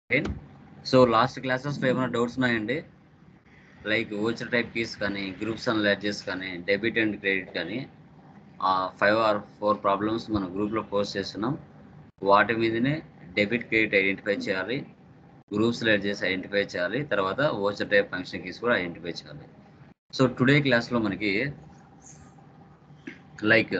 Again so last క్లాసెస్లో ఏమైనా doubts ఉన్నాయండి లైక్ ఓచర్ టైప్ కీస్ కానీ గ్రూప్స్ అండ్ లెడ్జెస్ కానీ డెబిట్ అండ్ క్రెడిట్ కానీ ఫైవ్ ఆర్ ఫోర్ ప్రాబ్లమ్స్ మనం గ్రూప్లో పోస్ట్ చేస్తున్నాం వాటి మీదనే డెబిట్ క్రెడిట్ ఐడెంటిఫై చేయాలి గ్రూప్స్ లెడ్జెస్ ఐడెంటిఫై చేయాలి తర్వాత ఓచర్ టైప్ ఫంక్షన్ కీస్ కూడా ఐడెంటిఫై చేయాలి సో టుడే క్లాస్లో మనకి లైక్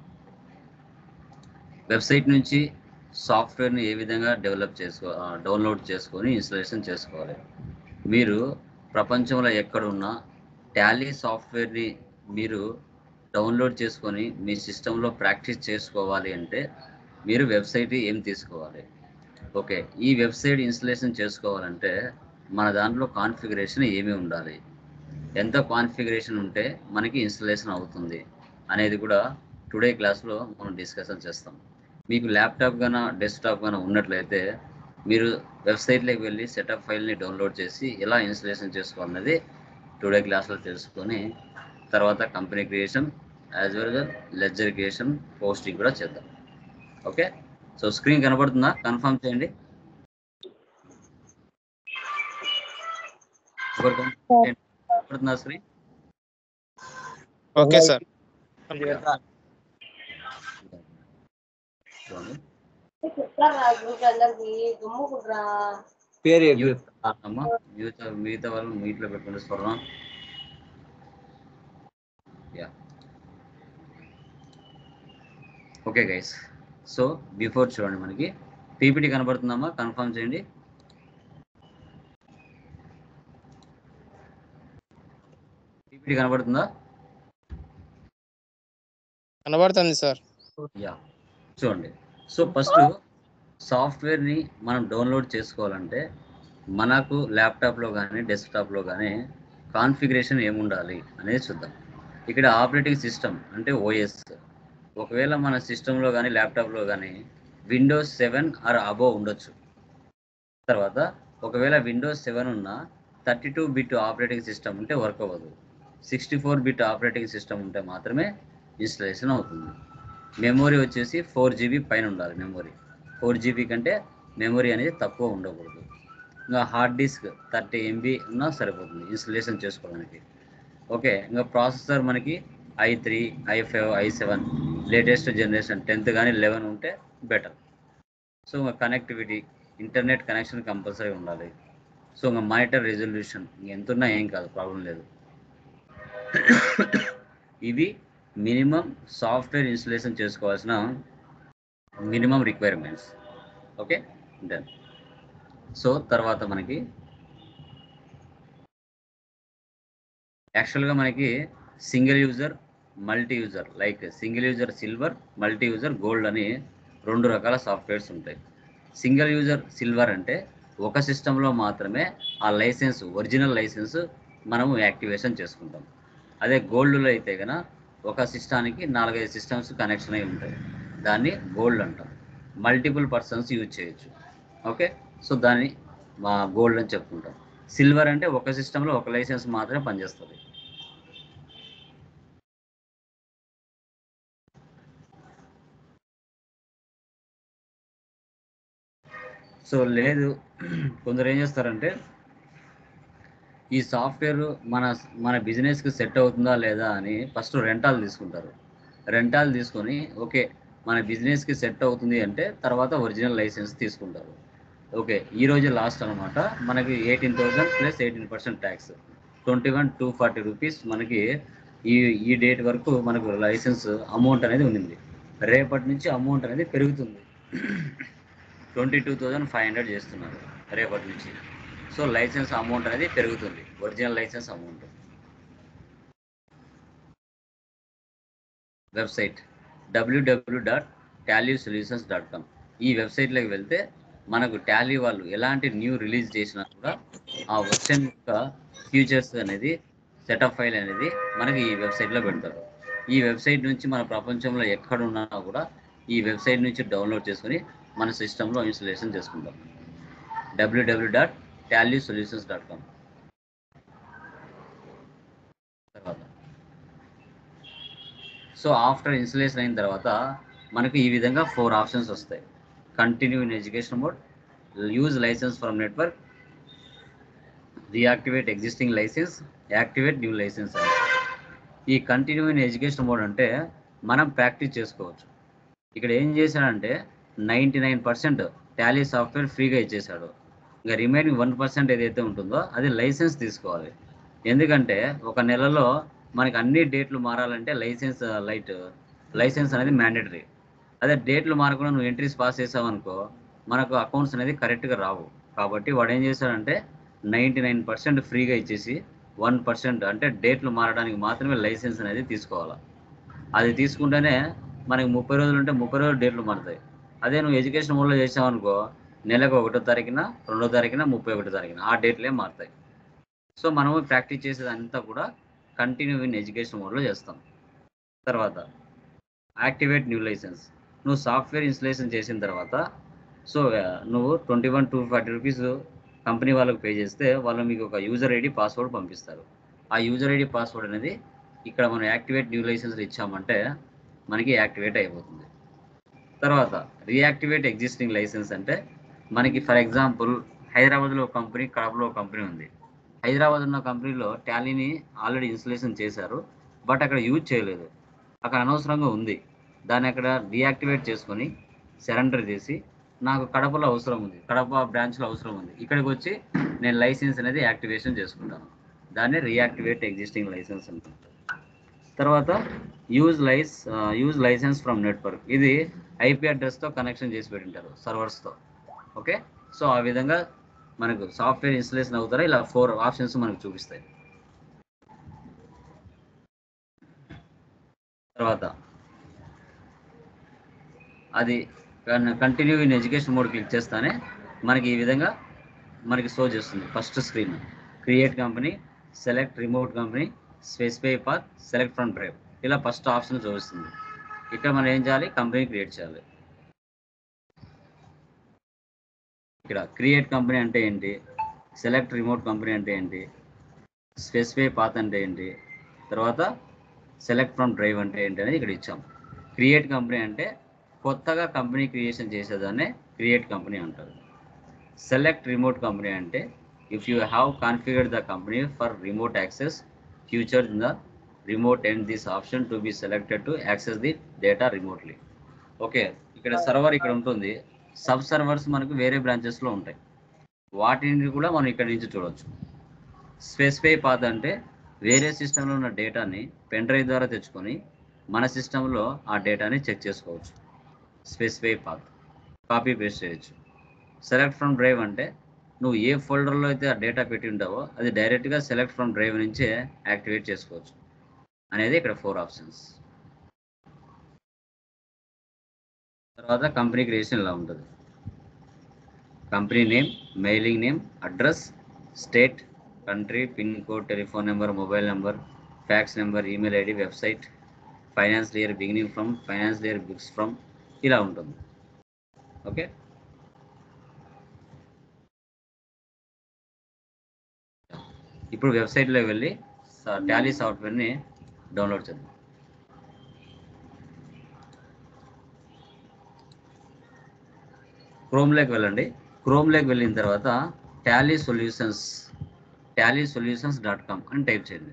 వెబ్సైట్ నుంచి సాఫ్ట్వేర్ని ఏ విధంగా డెవలప్ చేసుకో డౌన్లోడ్ చేసుకొని ఇన్స్టాలేషన్ చేసుకోవాలి మీరు ప్రపంచంలో ఎక్కడున్నా టాలీ సాఫ్ట్వేర్ని మీరు డౌన్లోడ్ చేసుకొని మీ సిస్టంలో ప్రాక్టీస్ చేసుకోవాలి అంటే మీరు వెబ్సైట్ ఏం తీసుకోవాలి ఓకే ఈ వెబ్సైట్ ఇన్స్టలేషన్ చేసుకోవాలంటే మన దాంట్లో కాన్ఫిగరేషన్ ఏమి ఉండాలి ఎంత కాన్ఫిగరేషన్ ఉంటే మనకి ఇన్స్టలేషన్ అవుతుంది అనేది కూడా టుడే క్లాస్లో మనం డిస్కషన్ చేస్తాం మీకు ల్యాప్టాప్ గాన డెస్క్టాప్ గాన ఉన్నట్లయితే మీరు వెబ్సైట్లోకి వెళ్ళి సెటప్ ఫైల్ని డౌన్లోడ్ చేసి ఎలా ఇన్స్టలేషన్ చేసుకోవాలనేది టుడే క్లాస్లో తెలుసుకొని తర్వాత company creation as well ledger creation posting కూడా చేద్దాం ఓకే సో స్క్రీన్ కనబడుతుందా కన్ఫర్మ్ చేయండి ఎవరు కనబడుతుందా స్క్రీన్ ఓకే సార్ చూడండి పేరు మ్యూట్ అమ్మా మిగతా మిగతా వాళ్ళు మీట్లో పెట్టుకుంటే Swarna yeah okay guys so before చూడండి మనకి పీపీటీ కనబడుతుందమ్మా కన్ఫర్మ్ చేయండి పీపీటీ కనబడుతుందా కనబడుతుంది సార్ యా చూడండి సో ఫస్ట్ సాఫ్ట్వేర్ని మనం డౌన్లోడ్ చేసుకోవాలంటే మనకు ల్యాప్టాప్లో కానీ డెస్క్టాప్లో కానీ కాన్ఫిగరేషన్ ఏముండాలి అనేది చూద్దాం ఇక్కడ ఆపరేటింగ్ సిస్టమ్ అంటే ఓఎస్ ఒకవేళ మన సిస్టంలో కానీ ల్యాప్టాప్లో కానీ విండోస్ సెవెన్ ఆర్ అబోవ్ ఉండొచ్చు తర్వాత ఒకవేళ విండోస్ సెవెన్ ఉన్న thirty two bit operating system ఉంటే వర్క్ అవ్వదు sixty four bit operating system ఉంటే మాత్రమే ఇన్స్టలేషన్ అవుతుంది మెమొరీ వచ్చేసి ఫోర్ జీబీ పైన ఉండాలి మెమొరీ ఫోర్ జీబీ కంటే మెమొరీ అనేది తక్కువ ఉండకూడదు ఇంకా హార్డ్ డిస్క్ థర్టీ ఎంబీ ఉన్నా సరిపోతుంది ఇన్స్టలేషన్ చేసుకోవడానికి ఓకే ఇంకా ప్రాసెసర్ మనకి I three I five I seven latest generation tenth కానీ లెవెన్ ఉంటే బెటర్ సో ఇంకా కనెక్టివిటీ ఇంటర్నెట్ కనెక్షన్ కంపల్సరీ ఉండాలి సో ఇంకా మానిటర్ రెజల్యూషన్ ఎంత ఉన్నా ఏం కాదు ప్రాబ్లం లేదు ఇవి మినిమం సాఫ్ట్వేర్ ఇన్స్టలేషన్ చేసుకోవాల్సిన minimum requirements okay done so తర్వాత మనకి యాక్చువల్గా మనకి single user multi user like single user silver multi user gold అని రెండు రకాల సాఫ్ట్వేర్స్ ఉంటాయి సింగిల్ యూజర్ సిల్వర్ అంటే ఒక సిస్టంలో మాత్రమే ఆ లైసెన్స్ ఒరిజినల్ లైసెన్స్ మనము యాక్టివేషన్ చేసుకుంటాం అదే గోల్డ్లో అయితే కనుక ఒక సిస్టానికి నాలుగైదు సిస్టమ్స్ కనెక్షన్ అయి ఉంటాయి దాన్ని గోల్డ్ అంటాం మల్టిపుల్ పర్సన్స్ యూజ్ చేయొచ్చు ఓకే సో దాన్ని మా గోల్డ్ అని చెప్పుకుంటాం సిల్వర్ అంటే ఒక సిస్టంలో ఒక లైసెన్స్ మాత్రమే పనిచేస్తుంది సో లేదు కొందరు ఏం చేస్తారంటే ఈ సాఫ్ట్వేర్ మన మన బిజినెస్కి సెట్ అవుతుందా లేదా అని ఫస్ట్ రెంటాలు తీసుకుంటారు రెంటాలు తీసుకొని ఓకే మన బిజినెస్కి సెట్ అవుతుంది అంటే తర్వాత ఒరిజినల్ లైసెన్స్ తీసుకుంటారు ఓకే ఈ రోజు లాస్ట్ అనమాట మనకి eighteen thousand plus eighteen percent tax twenty one two forty rupees మనకి ఈ ఈ డేట్ వరకు మనకు లైసెన్స్ అమౌంట్ అనేది ఉంది రేపటి నుంచి అమౌంట్ అనేది పెరుగుతుంది twenty two thousand five hundred చేస్తున్నారు రేపటి నుంచి సో లైసెన్స్ అమౌంట్ అనేది పెరుగుతుంది original licence amount website WWW dot Tally solutions dot com ఈ వెబ్సైట్లోకి వెళ్తే మనకు టాలీ వాళ్ళు ఎలాంటి న్యూ రిలీజ్ చేసినా కూడా ఆ వర్షన్ యొక్క ఫ్యూచర్స్ అనేది సెటప్ ఫైల్ అనేది మనకి ఈ వెబ్సైట్లో పెడతారు ఈ వెబ్సైట్ నుంచి మన ప్రపంచంలో ఎక్కడున్నా కూడా ఈ వెబ్సైట్ నుంచి డౌన్లోడ్ చేసుకొని మన సిస్టంలో ఇన్స్టలేషన్ చేసుకుంటాం WWW dot Tally solutions dot com తర్వాత సో ఆఫ్టర్ ఇన్స్టలేషన్ అయిన తర్వాత మనకు ఈ విధంగా ఫోర్ ఆప్షన్స్ వస్తాయి continue in education mode use licence from network reactivate existing licence activate new licence అని ఈ కంటిన్యూ ఇన్ ఎడ్యుకేషన్ మోడ్ అంటే మనం ప్రాక్టీస్ చేసుకోవచ్చు ఇక్కడ ఏం చేశాడంటే ninety nine percent Tally software ఫ్రీగా ఇచ్చేశాడు ఇంకా రిమైనింగ్ వన్ పర్సెంట్ ఏదైతే ఉంటుందో అది లైసెన్స్ తీసుకోవాలి ఎందుకంటే ఒక నెలలో మనకి అన్ని డేట్లు మారాలంటే లైసెన్స్ లైట్ లైసెన్స్ అనేది మ్యాండేటరీ అదే డేట్లు మారకుండా నువ్వు ఎంట్రీస్ పాస్ చేసావు అనుకో మనకు అకౌంట్స్ అనేది కరెక్ట్గా రావు కాబట్టి వాడు ఏం చేశాడంటే నైంటీ నైన్ పర్సెంట్ ఫ్రీగా ఇచ్చేసి వన్ పర్సెంట్ అంటే డేట్లు మారడానికి మాత్రమే లైసెన్స్ అనేది తీసుకోవాలి అది తీసుకుంటేనే మనకి ముప్పై రోజులు ఉంటే ముప్పై రోజులు డేట్లు మారుతాయి అదే నువ్వు ఎడ్యుకేషన్ మోడ్లో చేసావు అనుకో నెలకు ఒకటో తారీఖున రెండో తారీఖున ముప్పై ఒకటో తారీఖున ఆ డేట్లే మారుతాయి సో మనము ప్రాక్టీస్ చేసేదంతా కూడా కంటిన్యూ ఇన్ ఎడ్యుకేషన్ మోడ్లో చేస్తాం తర్వాత యాక్టివేట్ న్యూ లైసెన్స్ నువ్వు సాఫ్ట్వేర్ ఇన్స్టలేషన్ చేసిన తర్వాత సో నువ్వు twenty one two forty rupees company వాళ్ళకి పే చేస్తే వాళ్ళు మీకు ఒక యూజర్ ఐడి పాస్వర్డ్ పంపిస్తారు ఆ యూజర్ ఐడి పాస్వర్డ్ అనేది ఇక్కడ మనం యాక్టివేట్ న్యూ లైసెన్స్ ఇచ్చామంటే మనకి యాక్టివేట్ అయిపోతుంది తర్వాత రీయాక్టివేట్ ఎగ్జిస్టింగ్ లైసెన్స్ అంటే మనకి ఫర్ ఎగ్జాంపుల్ హైదరాబాద్లో ఒక కంపెనీ కడపలో ఒక కంపెనీ ఉంది హైదరాబాద్ ఉన్న కంపెనీలో టాలీని ఆల్రెడీ ఇన్స్టలేషన్ చేశారు బట్ అక్కడ యూజ్ చేయలేదు అక్కడ అనవసరంగా ఉంది దాన్ని అక్కడ డీయాక్టివేట్ చేసుకొని సరెండర్ చేసి నాకు కడపలో అవసరం ఉంది కడప బ్రాంచ్లో అవసరం ఉంది ఇక్కడికి వచ్చి నేను లైసెన్స్ అనేది యాక్టివేషన్ చేసుకుంటాను దాన్ని రీయాక్టివేట్ ఎగ్జిస్టింగ్ లైసెన్స్ అంటారు తర్వాత use lice use licence from network ఇది ఐపీ అడ్రస్తో కనెక్షన్ చేసి పెట్టింటారు సర్వర్స్తో ఓకే సో ఆ విధంగా మనకు సాఫ్ట్వేర్ ఇన్స్టలేషన్ అవుతారా ఇలా ఫోర్ ఆప్షన్స్ మనకు చూపిస్తాయి తర్వాత అది continue in education mode click చేస్తానే మనకి ఈ విధంగా మనకి షో చేస్తుంది first screen create company select remote company specify path select from drive ఇలా ఫస్ట్ ఆప్షన్ చూపిస్తుంది ఇక్కడ మనం ఏం చేయాలి కంపెనీ క్రియేట్ చేయాలి ఇక్కడ క్రియేట్ కంపెనీ అంటే ఏంటి సెలెక్ట్ రిమోట్ కంపెనీ అంటే ఏంటి స్పెసిఫై పాత్ అంటే ఏంటి తర్వాత సెలెక్ట్ ఫ్రమ్ డ్రైవ్ అంటే ఏంటి అనేది ఇక్కడ ఇచ్చాం క్రియేట్ కంపెనీ అంటే కొత్తగా కంపెనీ క్రియేషన్ చేసేదాన్నే క్రియేట్ కంపెనీ అంటారు సెలెక్ట్ రిమోట్ కంపెనీ అంటే if you have configured the company for remote access future in the remote and this option to be selected to access the data remotely okay ఇక్కడ server ఇక్కడ ఉంటుంది sub servers మనకు వేరే బ్రాంచెస్లో ఉంటాయి వాటిని కూడా మనం ఇక్కడ నుంచి చూడవచ్చు స్పెసిఫై పాత్ అంటే వేరే సిస్టంలో ఉన్న డేటాని పెన్ డ్రైవ్ ద్వారా తెచ్చుకొని మన సిస్టంలో ఆ డేటాని చెక్ చేసుకోవచ్చు స్పెసిఫై పాత్ కాపీ పేస్ట్ చేయొచ్చు సెలెక్ట్ ఫ్రమ్ డ్రైవ్ అంటే నువ్వు ఏ ఫోల్డర్లో అయితే ఆ డేటా పెట్టి ఉంటావో అది డైరెక్ట్గా సెలెక్ట్ ఫ్రమ్ డ్రైవ్ నుంచే యాక్టివేట్ చేసుకోవచ్చు అనేది ఇక్కడ ఫోర్ ఆప్షన్స్ తర్వాత కంపెనీ క్రియేషన్ ఇలా ఉంటుంది company name mailing name address state country pin code telephone number mobile number fax number email ID website finance year beginning from finance year books from ఇలా ఉంటుంది okay ఇప్పుడు వెబ్సైట్లో వెళ్ళి Tally సాఫ్ట్వేర్ని download చేద్దాం క్రోమ్లోకి వెళ్ళండి క్రోమ్లోకి వెళ్ళిన తర్వాత Tally solutions Tally solutions dot com అని టైప్ చేయండి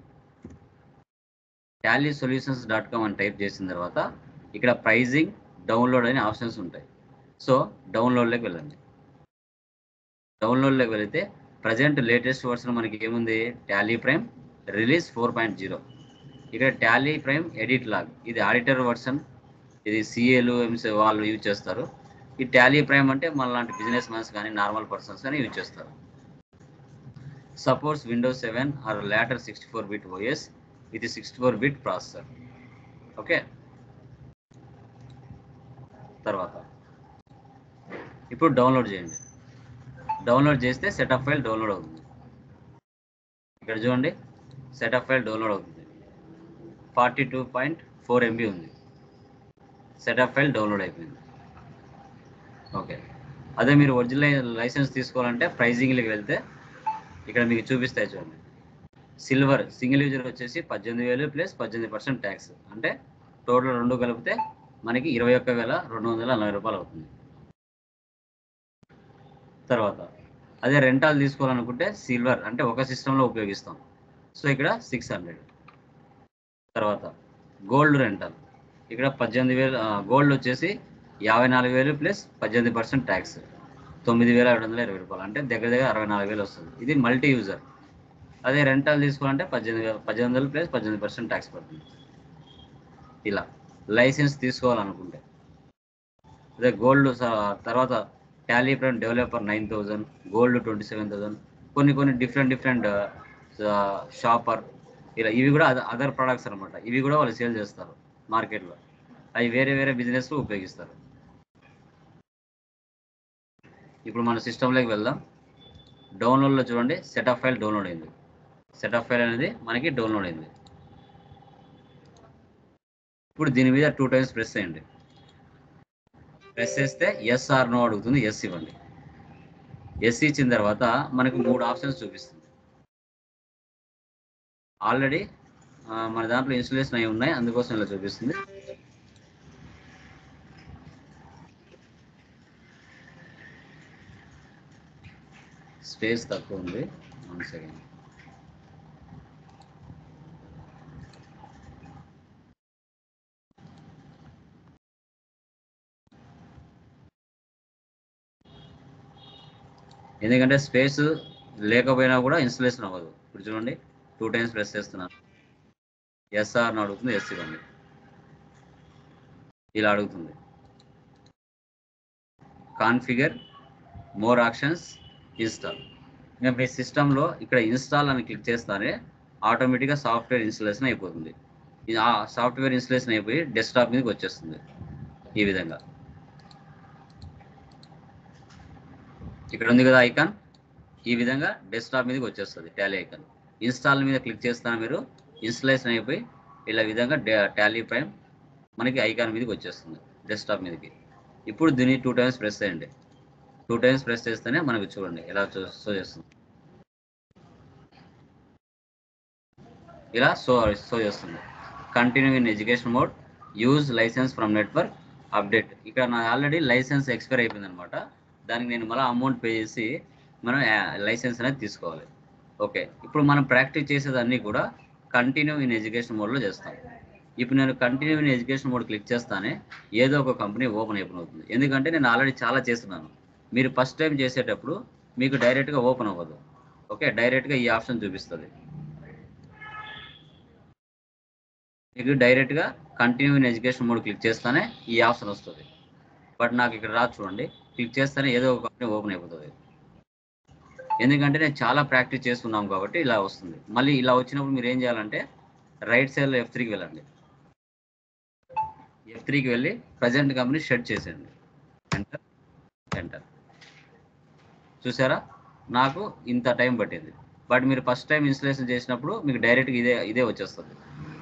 టాలీ సొల్యూషన్స్ డాట్ కామ్ అని టైప్ చేసిన తర్వాత ఇక్కడ ప్రైజింగ్ డౌన్లోడ్ అనే ఆప్షన్స్ ఉంటాయి సో డౌన్లోడ్లోకి వెళ్ళండి డౌన్లోడ్లోకి వెళితే ప్రజెంట్ లేటెస్ట్ వర్షన్ మనకి ఏముంది Tally Prime release four point zero ఇక్కడ టాలీ ప్రైమ్ ఎడిట్ లాగ్ ఇది ఆడిటర్ వర్షన్ ఇది సిఏలు ఎంసీ వాళ్ళు యూజ్ చేస్తారు ఈ టాలీ ప్రైమ్ అంటే మన లాంటి బిజినెస్ మ్యాన్స్ కానీ నార్మల్ పర్సన్స్ కానీ యూజ్ చేస్తారు supports Windows seven or later sixty four bit OS ఇది sixty four bit processor okay తర్వాత ఇప్పుడు డౌన్లోడ్ చేయండి డౌన్లోడ్ చేస్తే సెటప్ ఫైల్ డౌన్లోడ్ అవుతుంది ఇక్కడ చూడండి సెటప్ ఫైల్ డౌన్లోడ్ అవుతుంది forty two point four MB ఉంది సెటప్ ఫైల్ డౌన్లోడ్ అయిపోయింది ఓకే అదే మీరు ఒరిజినల్ లైసెన్స్ తీసుకోవాలంటే ప్రైజింగ్కి వెళ్తే ఇక్కడ మీకు చూపిస్తాయి చూడండి సిల్వర్ సింగిల్ యూజర్ వచ్చేసి పద్దెనిమిది వేలు ప్లస్ పద్దెనిమిది పర్సెంట్ ట్యాక్స్ అంటే టోటల్ రెండు కలిపితే మనకి ఇరవై ఒక్క వేల రెండు వందల నలభై రూపాయలు అవుతుంది తర్వాత అదే రెంటాలు తీసుకోవాలనుకుంటే సిల్వర్ అంటే ఒక సిస్టంలో ఉపయోగిస్తాం సో ఇక్కడ సిక్స్ హండ్రెడ్ తర్వాత గోల్డ్ రెంటల్ ఇక్కడ పద్దెనిమిది వేలు గోల్డ్ వచ్చేసి యాభై నాలుగు వేలు ప్లస్ పద్దెనిమిది పర్సెంట్ ట్యాక్స్ తొమ్మిది వేల ఏడు వందల ఇరవై రూపాయలు అంటే దగ్గర దగ్గర అరవై నాలుగు వేలు వస్తుంది ఇది మల్టీ యూజర్ అదే రెంటల్ తీసుకోవాలంటే పద్దెనిమిది వేల పద్దెనిమిది వందలు ప్లస్ పద్దెనిమిది పర్సెంట్ ట్యాక్స్ పడుతుంది ఇలా లైసెన్స్ తీసుకోవాలనుకుంటే అదే గోల్డ్ తర్వాత Tally Prime developer nine thousand gold twenty seven thousand కొన్ని కొన్ని డిఫరెంట్ డిఫరెంట్ షాపర్ ఇలా ఇవి కూడా అదర్ ప్రొడక్ట్స్ అనమాట ఇవి కూడా వాళ్ళు సేల్ చేస్తారు మార్కెట్లో అవి వేరే వేరే బిజినెస్లో ఉపయోగిస్తారు ఇప్పుడు మన సిస్టంలోకి వెళ్దాం డౌన్లోడ్లో చూడండి సెటప్ ఫైల్ డౌన్లోడ్ అయింది సెటప్ ఫైల్ అనేది మనకి డౌన్లోడ్ అయింది ఇప్పుడు దీని మీద టూ టైమ్స్ ప్రెస్ చేయండి ప్రెస్ చేస్తే ఎస్ ఆర్ నో అడుగుతుంది ఎస్ ఇవ్వండి ఎస్ ఇచ్చిన తర్వాత మనకు మూడు ఆప్షన్స్ చూపిస్తుంది ఆల్రెడీ మన దాంట్లో ఇన్స్టలేషన్ అయి ఉన్నాయి అందుకోసం ఇలా చూపిస్తుంది స్పేస్ తక్కువ ఉంది వన్ సెకండ్ ఎందుకంటే స్పేస్ లేకపోయినా కూడా ఇన్స్టలేషన్ అవ్వదు ఇప్పుడు చూడండి టూ టైమ్స్ ప్రెస్ చేస్తున్నాను ఎస్ఆర్ అని అడుగుతుంది ఎస్ ఇవ్వండి ఇలా అడుగుతుంది కాన్ఫిగర్ మోర్ ఆప్షన్స్ ఇన్స్టాల్ ఇంకా మీ సిస్టంలో ఇక్కడ ఇన్స్టాల్ అని క్లిక్ చేస్తానే ఆటోమేటిక్గా సాఫ్ట్వేర్ ఇన్స్టలేషన్ అయిపోతుంది ఇది ఆ సాఫ్ట్వేర్ ఇన్స్టలేషన్ అయిపోయి డెస్క్టాప్ మీదకి వచ్చేస్తుంది ఈ విధంగా ఇక్కడ ఉంది కదా ఐకాన్ ఈ విధంగా డెస్క్టాప్ మీదకి వచ్చేస్తుంది టాలీ ఐకాన్ ఇన్స్టాల్ మీద క్లిక్ చేస్తాను మీరు ఇన్స్టలేషన్ అయిపోయి ఇలా విధంగా టాలీ ప్రైమ్ మనకి ఐకాన్ మీదకి వచ్చేస్తుంది డెస్క్టాప్ మీదకి ఇప్పుడు దీన్ని టూ టైమ్స్ ప్రెస్ చేయండి టూ టైమ్స్ ప్రెస్ చేస్తేనే మనకు చూడండి ఎలా షో చేస్తుంది ఇలా షో షో చేస్తుంది continue in education mode use licence from network update ఇక్కడ నా ఆల్రెడీ లైసెన్స్ ఎక్స్పైర్ అయిపోయింది అనమాట దానికి నేను మళ్ళీ అమౌంట్ పే చేసి మనం లైసెన్స్ అనేది తీసుకోవాలి ఓకే ఇప్పుడు మనం ప్రాక్టీస్ చేసేదన్నీ కూడా కంటిన్యూ ఇన్ ఎడ్యుకేషన్ మోడ్లో చేస్తాం ఇప్పుడు నేను continue in education mode click చేస్తానే ఏదో ఒక కంపెనీ ఓపెన్ అయిపోయిన అవుతుంది ఎందుకంటే నేను ఆల్రెడీ చాలా చేస్తున్నాను మీరు ఫస్ట్ టైం చేసేటప్పుడు మీకు డైరెక్ట్గా ఓపెన్ అవ్వదు ఓకే డైరెక్ట్గా ఈ ఆప్షన్ చూపిస్తుంది మీకు డైరెక్ట్గా continue in education mode click చేస్తానే ఈ ఆప్షన్ వస్తుంది బట్ నాకు ఇక్కడ రాదు చూడండి క్లిక్ చేస్తేనే ఏదో ఒక కంపెనీ ఓపెన్ అయిపోతుంది ఎందుకంటే నేను చాలా ప్రాక్టీస్ చేస్తున్నాం కాబట్టి ఇలా వస్తుంది మళ్ళీ ఇలా వచ్చినప్పుడు మీరు ఏం చేయాలంటే రైట్ సైడ్లో ఎఫ్ త్రీకి వెళ్ళండి ఎఫ్ త్రీకి వెళ్ళి ప్రజెంట్ కంపెనీ షెడ్ చేసేయండి ఎంటర్ ఎంటర్ చూసారా నాకు ఇంత టైం పట్టింది బట్ మీరు ఫస్ట్ టైం ఇన్స్టలేషన్ చేసినప్పుడు మీకు డైరెక్ట్గా ఇదే ఇదే వచ్చేస్తుంది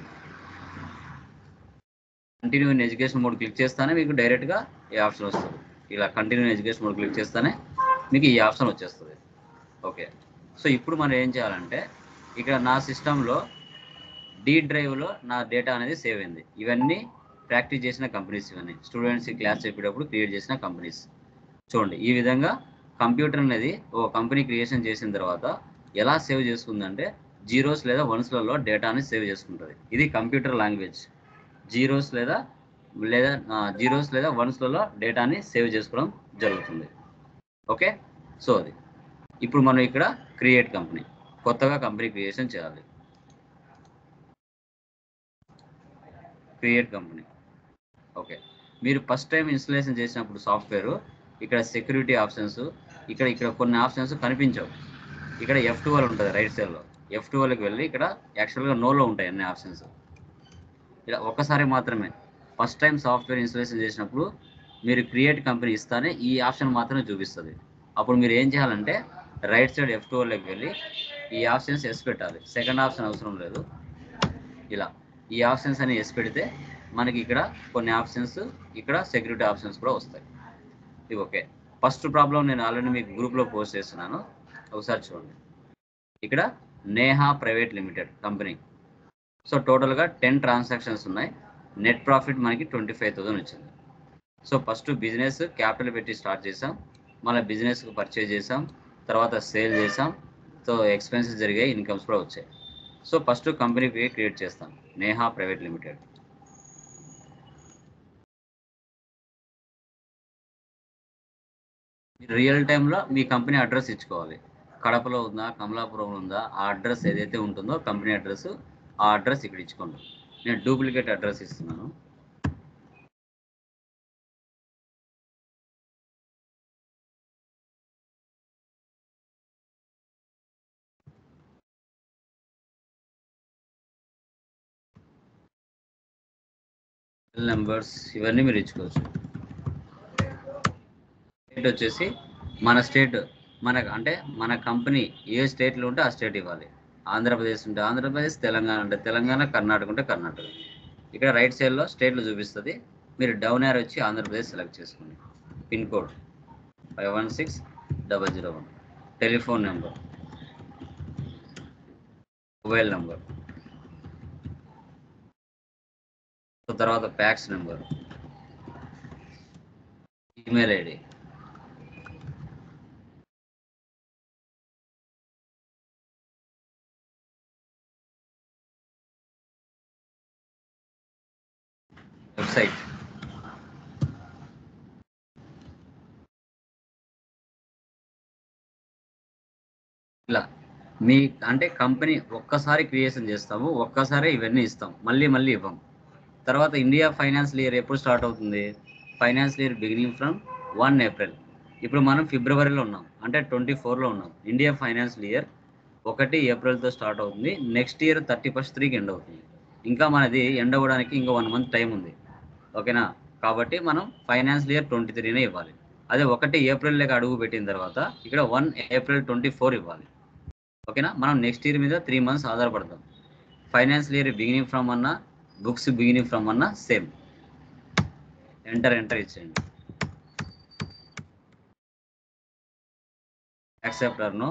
continue in education mode click చేస్తానే మీకు డైరెక్ట్గా ఈ ఆప్షన్ వస్తుంది ఇలా కంటిన్యూ ఎడ్యుకేషన్ మోడ్ క్లిక్ చేస్తానే మీకు ఈ ఆప్షన్ వచ్చేస్తుంది ఓకే సో ఇప్పుడు మనం ఏం చేయాలంటే ఇక్కడ నా సిస్టంలో డీ డ్రైవ్లో నా డేటా అనేది సేవ్ అయింది ఇవన్నీ ప్రాక్టీస్ చేసిన కంపెనీస్ ఇవన్నీ స్టూడెంట్స్ క్లాస్ చెప్పేటప్పుడు క్రియేట్ చేసిన కంపెనీస్ చూడండి ఈ విధంగా కంప్యూటర్ అనేది ఓ కంపెనీ క్రియేషన్ చేసిన తర్వాత ఎలా సేవ్ చేసుకుందంటే జీరోస్ లేదా వన్స్లలో డేటాని సేవ్ చేసుకుంటుంది ఇది కంప్యూటర్ లాంగ్వేజ్ జీరోస్ లేదా లేదా జీరోస్ లేదా వన్స్లలో డేటాని సేవ్ చేసుకోవడం జరుగుతుంది ఓకే సో అది ఇప్పుడు మనం ఇక్కడ క్రియేట్ కంపెనీ కొత్తగా కంపెనీ క్రియేషన్ చేయాలి క్రియేట్ కంపెనీ ఓకే మీరు ఫస్ట్ టైం ఇన్స్టలేషన్ చేసినప్పుడు సాఫ్ట్వేర్ ఇక్కడ సెక్యూరిటీ ఆప్షన్స్ ఇక్కడ ఇక్కడ కొన్ని ఆప్షన్స్ కనిపించవు ఇక్కడ ఎఫ్ టూ ఉంటుంది రైట్ సైడ్లో ఎఫ్ టూ వెళ్ళి ఇక్కడ యాక్చువల్గా నోలో ఉంటాయి అన్ని ఆప్షన్స్ ఇలా ఒక్కసారి మాత్రమే ఫస్ట్ టైం సాఫ్ట్వేర్ ఇన్స్టలేషన్ చేసినప్పుడు మీరు క్రియేట్ కంపెనీ ఇస్తానే ఈ ఆప్షన్ మాత్రమే చూపిస్తుంది అప్పుడు మీరు ఏం చేయాలంటే రైట్ సైడ్ ఎఫ్ టూలోకి వెళ్ళి ఈ ఆప్షన్స్ ఎస్ పెట్టాలి సెకండ్ ఆప్షన్ అవసరం లేదు ఇలా ఈ ఆప్షన్స్ అని ఎస్ పెడితే మనకి ఇక్కడ కొన్ని ఆప్షన్స్ ఇక్కడ సెక్యూరిటీ ఆప్షన్స్ కూడా వస్తాయి ఇవి ఓకే ఫస్ట్ ప్రాబ్లం నేను ఆల్రెడీ మీకు గ్రూప్లో పోస్ట్ చేస్తున్నాను ఒకసారి చూడండి ఇక్కడ Neha private limited company so టోటల్గా టెన్ ట్రాన్సాక్షన్స్ ఉన్నాయి నెట్ ప్రాఫిట్ మనకి ట్వంటీ ఫైవ్ థౌసండ్ వచ్చింది సో ఫస్ట్ బిజినెస్ క్యాపిటల్ పెట్టి స్టార్ట్ చేసాం మళ్ళీ బిజినెస్కి పర్చేజ్ చేసాం తర్వాత సేల్ చేసాం సో ఎక్స్పెన్సెస్ జరిగాయి ఇన్కమ్స్ కూడా వచ్చాయి సో ఫస్ట్ కంపెనీ పేరు క్రియేట్ చేస్తాం నేహా ప్రైవేట్ లిమిటెడ్ రియల్ టైంలో మీ కంపెనీ అడ్రస్ ఇచ్చుకోవాలి కడపలో ఉందా కమలాపురం ఉందా ఆ అడ్రస్ ఏదైతే ఉంటుందో కంపెనీ అడ్రస్ ఆ అడ్రస్ ఇక్కడ ఇచ్చుకోండి నేను డూప్లికేట్ అడ్రస్ ఇస్తున్నాను నెంబర్స్ ఇవన్నీ మీరు ఇచ్చుకోవచ్చు స్టేట్ వచ్చేసి మన స్టేట్ మనకు అంటే మన కంపెనీ ఏ స్టేట్లో ఉంటే ఆ స్టేట్ ఇవ్వాలి ఆంధ్రప్రదేశ్ ఉంటే ఆంధ్రప్రదేశ్ తెలంగాణ ఉంటే తెలంగాణ కర్ణాటక ఉంటే కర్ణాటక ఇక్కడ రైట్ సైడ్లో స్టేట్లు చూపిస్తుంది మీరు డౌన్ యార్ వచ్చి ఆంధ్రప్రదేశ్ సెలెక్ట్ చేసుకోండి pin code five one six double zero one telephone number mobile number తర్వాత fax number email ID website ఇలా మీ అంటే కంపెనీ ఒక్కసారి క్రియేషన్ చేస్తాము ఒక్కసారి ఇవన్నీ ఇస్తాం మళ్ళీ మళ్ళీ ఇవ్వం తర్వాత ఇండియా ఫైనాన్షియల్ ఇయర్ ఎప్పుడు స్టార్ట్ అవుతుంది financial year beginning from one April ఇప్పుడు మనం ఫిబ్రవరిలో ఉన్నాం అంటే ట్వంటీ ఫోర్లో ఉన్నాం ఇండియా ఫైనాన్షియల్ ఇయర్ ఒకటి ఏప్రిల్తో స్టార్ట్ అవుతుంది నెక్స్ట్ ఇయర్ థర్టీ ఫస్ట్ త్రీకి ఎండ్ అవుతుంది ఇంకా మనది ఎండ్ అవ్వడానికి ఇంకా వన్ మంత్ టైం ఉంది ఓకేనా కాబట్టి మనం ఫైనాన్షియల్ ఇయర్ ట్వంటీ త్రీనే ఇవ్వాలి అదే ఒకటి ఏప్రిల్ లెక్క అడుగు పెట్టిన తర్వాత ఇక్కడ వన్ ఏప్రిల్ ట్వంటీ ఫోర్ ఇవ్వాలి ఓకేనా మనం నెక్స్ట్ ఇయర్ మీద త్రీ మంత్స్ ఆధారపడతాం ఫైనాన్షియల్ ఇయర్ బిగినింగ్ ఫ్రమ్ అన్నా బుక్స్ బిగినింగ్ ఫ్రమ్ అన్నా సేమ్ ఎంటర్ ఎంటర్ ఇచ్చేయండి accept or no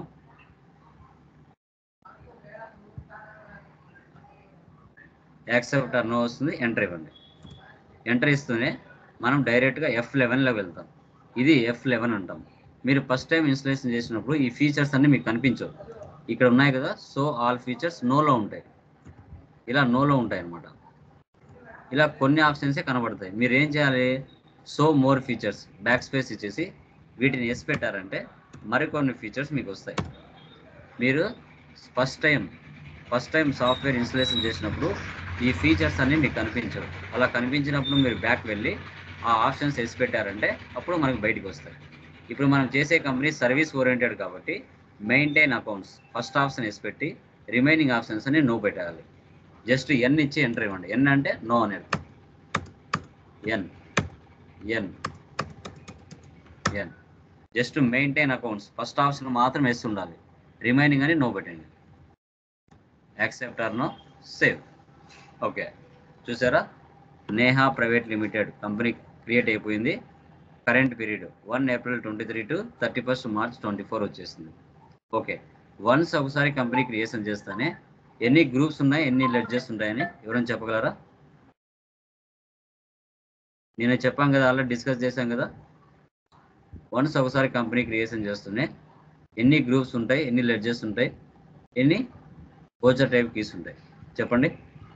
accept or no వస్తుంది ఎంటర్ ఇవ్వండి ఎంటర్ ఇస్తూనే మనం డైరెక్ట్గా ఎఫ్ లెవెన్లోకి వెళ్తాం ఇది ఎఫ్ లెవెన్ అంటాం మీరు ఫస్ట్ టైం ఇన్స్టలేషన్ చేసినప్పుడు ఈ ఫీచర్స్ అన్ని మీకు కనిపించవు ఇక్కడ ఉన్నాయి కదా సో ఆల్ ఫీచర్స్ నోలో ఉంటాయి ఇలా నోలో ఉంటాయి అన్నమాట ఇలా కొన్ని ఆప్షన్సే కనబడతాయి మీరు ఏం చేయాలి so more features back space ఇచ్చేసి వీటిని ఎస్ పెట్టారంటే మరికొన్ని ఫీచర్స్ మీకు వస్తాయి మీరు first time first time software installation చేసినప్పుడు ఈ ఫీచర్స్ అన్నీ మీకు కనిపించవు అలా కనిపించినప్పుడు మీరు బ్యాక్ వెళ్ళి ఆ ఆప్షన్స్ ఎస్ పెట్టారంటే అప్పుడు మనకు బయటికి వస్తాయి ఇప్పుడు మనం చేసే కంపెనీ సర్వీస్ ఓరియంటెడ్ కాబట్టి maintain accounts first option yes పెట్టి రిమైనింగ్ ఆప్షన్స్ అన్ని నో పెట్టాలి జస్ట్ ఎన్ ఇచ్చి ఎంటర్ ఇవ్వండి ఎన్ అంటే నో అనేది N N N just maintain accounts first option మాత్రం ఎస్ ఉండాలి రిమైనింగ్ అని నో పెట్టండి accept or no save okay చూసారా Neha private limited company create అయిపోయింది current period one April twenty three to thirty first March twenty four వచ్చేసింది okay once ఒకసారి company creation చేస్తానే ఎన్ని గ్రూప్స్ ఉన్నాయి ఎన్ని లెడ్జెస్ ఉంటాయని ఎవరైనా చెప్పగలరా నేను చెప్పాం కదా ఆల్రెడీ డిస్కస్ చేశాం కదా వన్స్ ఒకసారి కంపెనీ క్రియేషన్ చేస్తూనే ఎన్ని గ్రూప్స్ ఉంటాయి ఎన్ని లెడ్జెస్ ఉంటాయి ఎన్ని గోచర్ టైప్ కీస్ ఉంటాయి చెప్పండి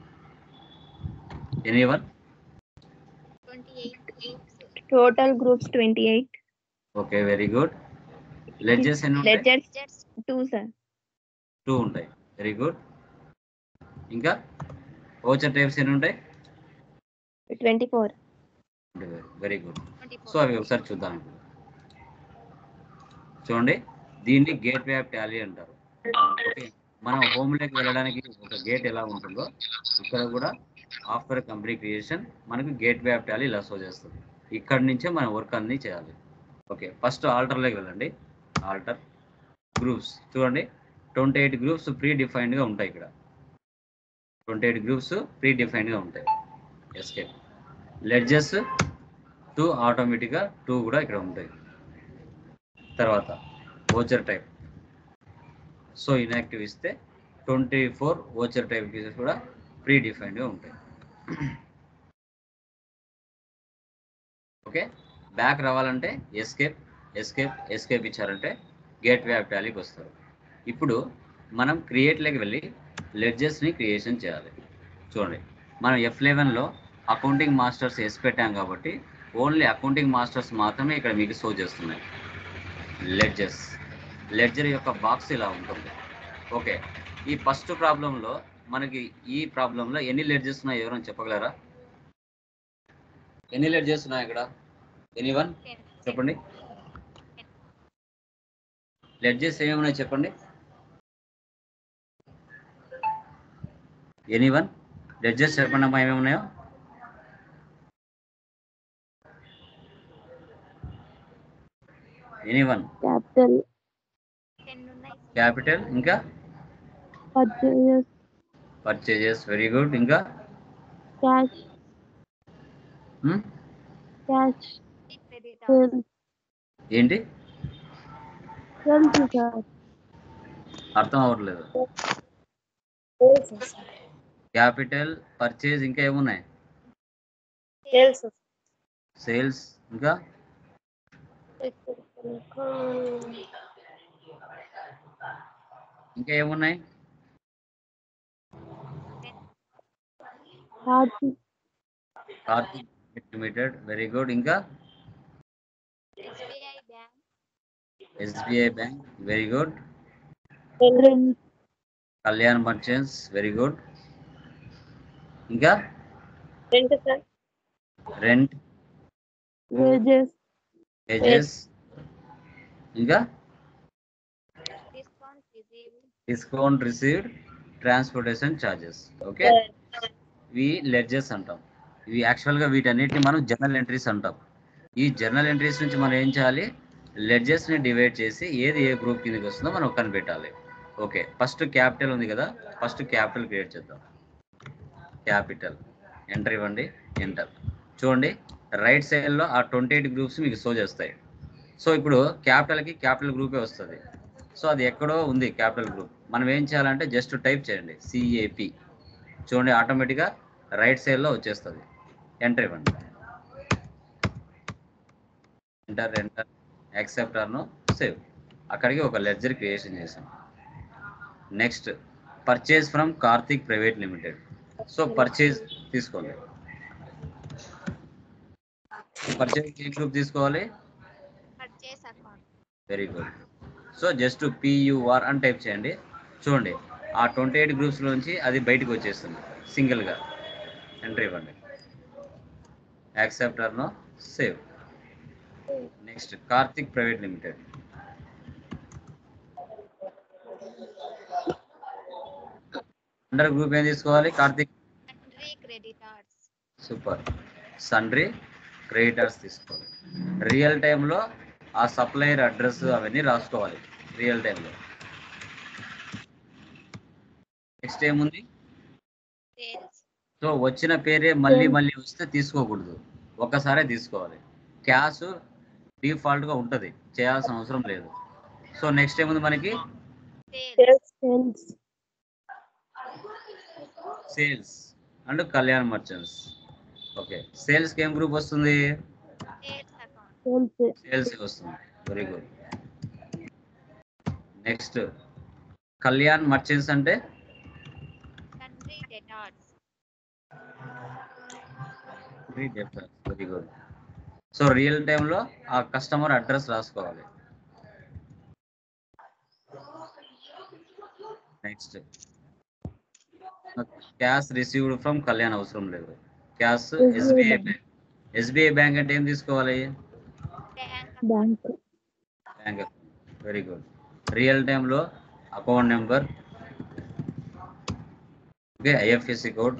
any one Total groups 28. Okay very good ledgers ఎన్ని ఉంటాయి Ledgers 2, sir. టూ ఉంటాయి వెరీ గుడ్ ఇంకా ఓచర్ టైప్స్ ఎన్ని ఉంటాయి 24. వెరీ గుడ్ సో అవి ఒకసారి చూద్దాం ఇప్పుడు చూడండి దీన్ని గేట్ వే ఆఫ్ టాలీ అంటారు ఓకే మనం హోమ్లోకి వెళ్ళడానికి ఒక గేట్ ఎలా ఉంటుందో ఇక్కడ కూడా ఆఫ్టర్ కంపెనీ క్రియేషన్ మనకు గేట్ వే ఆఫ్ టాలీ ఇలా షో చేస్తుంది ఇక్కడ నుంచే మన వర్క్ అన్ని చేయాలి ఓకే ఫస్ట్ ఆల్టర్లోకి వెళ్ళండి ఆల్టర్ గ్రూప్స్ చూడండి ట్వంటీ ఎయిట్ గ్రూప్స్ ప్రీ డిఫైన్డ్గా ఉంటాయి ఇక్కడ ట్వంటీ ఎయిట్ గ్రూప్స్ ప్రీ డిఫైన్డ్గా ఉంటాయి ఎస్కేప్ లెడ్జెస్ టూ ఆటోమేటిక్గా టూ కూడా ఇక్కడ ఉంటాయి తర్వాత ఓచర్ టైప్ సో ఇన్యాక్టివ్ ఇస్తే twenty four voucher type cases కూడా ప్రీ డిఫైన్డ్గా ఉంటాయి ఓకే బ్యాక్ రావాలంటే ఎస్కేప్ ఎస్కేప్ ఎస్కేప్ ఇచ్చారంటే గేట్ వే ఆఫ్ టాలీకి వస్తారు ఇప్పుడు మనం క్రియేట్లోకి వెళ్ళి లెడ్జెస్ని క్రియేషన్ చేయాలి చూడండి మనం ఎఫ్ లెవెన్లో అకౌంటింగ్ మాస్టర్స్ ఎస్ పెట్టాం కాబట్టి ఓన్లీ అకౌంటింగ్ మాస్టర్స్ మాత్రమే ఇక్కడ మీకు షో చేస్తున్నాయి లెడ్జెస్ లెడ్జర్ యొక్క బాక్స్ ఇలా ఉంటుంది ఓకే ఈ ఫస్ట్ ప్రాబ్లంలో మనకి ఈ ప్రాబ్లంలో ఎన్ని లెడ్జెస్ ఉన్నాయి ఎవరైనా చెప్పగలరా ఎన్ని లెడ్జెస్ ఉన్నాయి ఇక్కడ ఎనీ వన్ చెప్పండి లెడ్జెస్ ఏమేమి ఉన్నాయి చెప్పండి ఎనీ వన్ లెడ్జెస్ చెప్పండి అమ్మా ఏమేమి ఉన్నాయో ఎనీ వన్ క్యాపిటల్ క్యాపిటల్ ఇంకా పర్చేజెస్ పర్చేజెస్ వెరీ గుడ్ ఇంకా క్యాష్ Hmm? క్యాష్ సేల్స్ ఏంటి సేల్స్ సార్ అర్థం అవ్వట్లేదు క్యాపిటల్ పర్చేజ్ ఇంకా ఏమున్నాయి సేల్స్ సేల్స్ ఇంకా ఇంకా ఏమున్నాయి Karthik Karthik limited very good ఇంకా SBI bank very good rent Kalyan merchants very good ఇంకా rent sir rent wages ages ఇంకా discount received transportation charges okay ఇవి లెడ్జెస్ అంటాం ఇవి యాక్చువల్గా వీటన్నిటిని మనం జర్నల్ ఎంట్రీస్ అంటాం ఈ జర్నల్ ఎంట్రీస్ నుంచి మనం ఏం చేయాలి లెడ్జెస్ని డివైడ్ చేసి ఏది ఏ గ్రూప్ కిందకి వస్తుందో మనం కనిపెట్టాలి ఓకే ఫస్ట్ క్యాపిటల్ ఉంది కదా ఫస్ట్ క్యాపిటల్ క్రియేట్ చేద్దాం క్యాపిటల్ ఎంటర్ ఇవ్వండి ఎంటర్ చూడండి రైట్ సైడ్లో ఆ ట్వంటీ ఎయిట్ గ్రూప్స్ మీకు షో చేస్తాయి సో ఇప్పుడు క్యాపిటల్కి క్యాపిటల్ గ్రూపే వస్తుంది సో అది ఎక్కడో ఉంది క్యాపిటల్ గ్రూప్ మనం ఏం చేయాలంటే జస్ట్ టైప్ చేయండి సిఏపి చూడండి ఆటోమేటిక్గా రైట్ సైడ్లో వచ్చేస్తుంది ఎంటర్ ఇవ్వండి ఎంటర్ ఎంటర్ యాక్సెప్టర్ను సేవ్ అక్కడికి ఒక లెడ్జర్ క్రియేషన్ చేసాం next purchase from Karthik private limited so purchase తీసుకోండి పర్చేజ్ ఏ గ్రూప్ తీసుకోవాలి very good so just PUR అని టైప్ చేయండి చూడండి ఆ ట్వంటీ ఎయిట్ గ్రూప్స్ నుంచి అది బయటకు వచ్చేస్తుంది సింగిల్గా ఎంట్రీ ఇవ్వండి యాక్సెప్టర్ను save next Karthik private limited under group ఏం తీసుకోవాలి కార్తిక్ సూపర్ సండ్రీ క్రియేటర్స్ తీసుకోవాలి రియల్ టైంలో ఆ సప్లయర్ అడ్రస్ అవన్నీ రాసుకోవాలి రియల్ టైంలో నెక్స్ట్ ఏముంది సో వచ్చిన పేరే మళ్ళీ మళ్ళీ వస్తే తీసుకోకూడదు ఒక్కసారే తీసుకోవాలి క్యాష్ డిఫాల్ట్గా ఉంటుంది చేయాల్సిన అవసరం లేదు సో నెక్స్ట్ ఏముంది మనకి sales sales and Kalyan merchants okay సేల్స్కి ఏం గ్రూప్ వస్తుంది సేల్స్ సేల్స్ వస్తుంది very good next Kalyan merchants అంటే వెరీ గుడ్ సో రియల్ టైంలో ఆ కస్టమర్ అడ్రస్ రాసుకోవాలి next cash received from Kalyan అవసరం లేదు cash SBI bank SBI bank అంటే ఏం తీసుకోవాలి bank bank very good real టైంలో account number okay IFSC code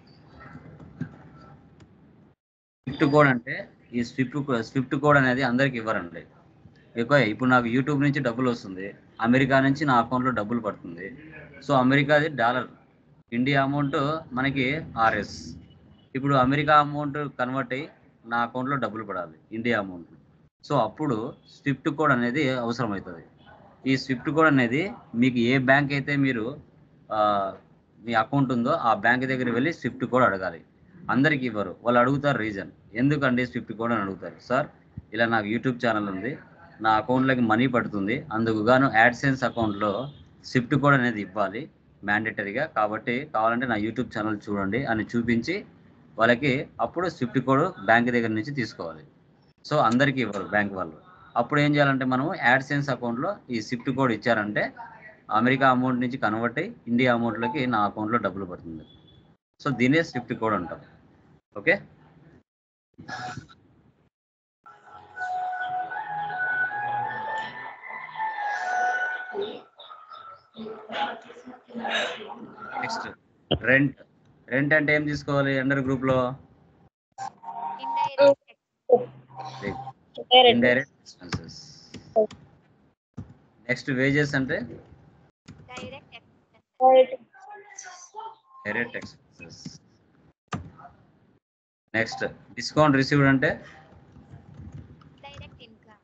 swift code అంటే ఈ స్విఫ్ట్ స్విఫ్ట్ కోడ్ అనేది అందరికి ఇవ్వరండి ఎక్కువ ఇప్పుడు నాకు యూట్యూబ్ నుంచి డబ్బులు వస్తుంది అమెరికా నుంచి నా అకౌంట్లో డబ్బులు పడుతుంది సో అమెరికాది డాలర్ ఇండియా అమౌంట్ మనకి ఆర్ఎస్ ఇప్పుడు అమెరికా అమౌంట్ కన్వర్ట్ అయ్యి నా అకౌంట్లో డబ్బులు పడాలి ఇండియా అమౌంట్ సో అప్పుడు స్విఫ్ట్ కోడ్ అనేది అవసరం అవుతుంది ఈ స్విఫ్ట్ కోడ్ అనేది మీకు ఏ బ్యాంక్ అయితే మీరు ఆ, మీ అకౌంట్ ఉందో ఆ బ్యాంక్ దగ్గర వెళ్ళి స్విఫ్ట్ కోడ్ అడగాలి అందరికి ఇవ్వరు వాళ్ళు అడుగుతారు రీజన్ ఎందుకండి స్విఫ్ట్ కోడ్ అని అడుగుతారు సార్ ఇలా నాకు యూట్యూబ్ ఛానల్ ఉంది నా అకౌంట్లోకి మనీ పడుతుంది అందుకు గాను యాడ్సెన్స్ అకౌంట్లో స్విఫ్ట్ కోడ్ అనేది ఇవ్వాలి మ్యాండేటరీగా కాబట్టి కావాలంటే నా యూట్యూబ్ ఛానల్ చూడండి అని చూపించి వాళ్ళకి అప్పుడు స్విఫ్ట్ కోడ్ బ్యాంక్ దగ్గర నుంచి తీసుకోవాలి సో అందరికీ ఇవ్వరు బ్యాంక్ వాళ్ళు అప్పుడు ఏం చేయాలంటే మనము యాడ్సెన్స్ అకౌంట్లో ఈ స్విఫ్ట్ కోడ్ ఇచ్చారంటే అమెరికా అమౌంట్ నుంచి కన్వర్ట్ అయ్యి ఇండియా అమౌంట్లోకి నా అకౌంట్లో డబ్బులు పడుతుంది సో దీనే స్విఫ్ట్ కోడ్ అంటాం ఓకే నెక్స్ట్ రెంట్ రెంట్ అంటే ఏం తీసుకోవాలి అండర్ గ్రూప్లో indirect indirect expenses next wages అంటే direct direct expenses next discount received అంటే డైరెక్ట్ ఇన్కమ్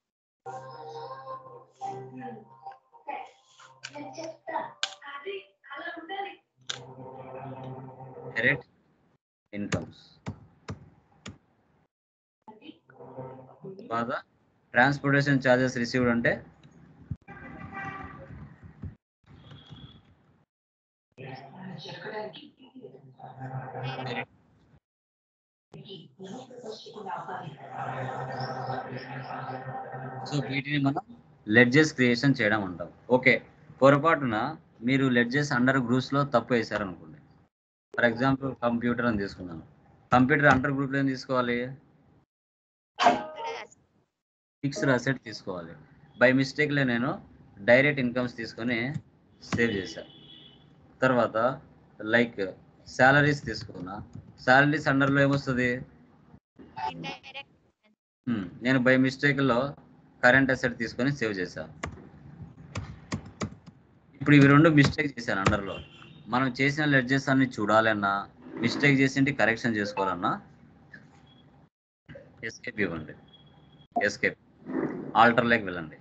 డైరెక్ట్ ఇన్కమ్స్ తర్వాత ట్రాన్స్పోర్టేషన్ ఛార్జెస్ రిసీవ్డ్ అంటే సో వీటిని మనం లెడ్జెస్ క్రియేషన్ చేయడం అంటాం ఓకే పొరపాటున మీరు లెడ్జెస్ అండర్ గ్రూప్స్లో తప్పు వేశారనుకోండి ఫర్ ఎగ్జాంపుల్ కంప్యూటర్ అని తీసుకున్నాను కంప్యూటర్ అండర్ గ్రూప్లో ఏం తీసుకోవాలి ఫిక్స్డ్ అసెట్ తీసుకోవాలి బై మిస్టేక్లో నేను డైరెక్ట్ ఇన్కమ్స్ తీసుకొని సేవ్ చేశాను తర్వాత లైక్ శాలరీస్ తీసుకున్నా శాలరీస్ అండర్లో ఏమొస్తుంది ఇండైరెక్ట్ Hmm, నేను బై మిస్టేక్లో కరెంట్ అసెట్ తీసుకొని సేవ్ చేశాను ఇప్పుడు ఇవి రెండు మిస్టేక్ చేశాను అండర్లో మనం చేసిన లెడ్జెస్ అన్ని చూడాలన్నా మిస్టేక్ చేసింటి కరెక్షన్ చేసుకోవాలన్నా ఎస్కేప్ ఇవ్వండి ఎస్కేప్ ఆల్టర్లోకి వెళ్ళండి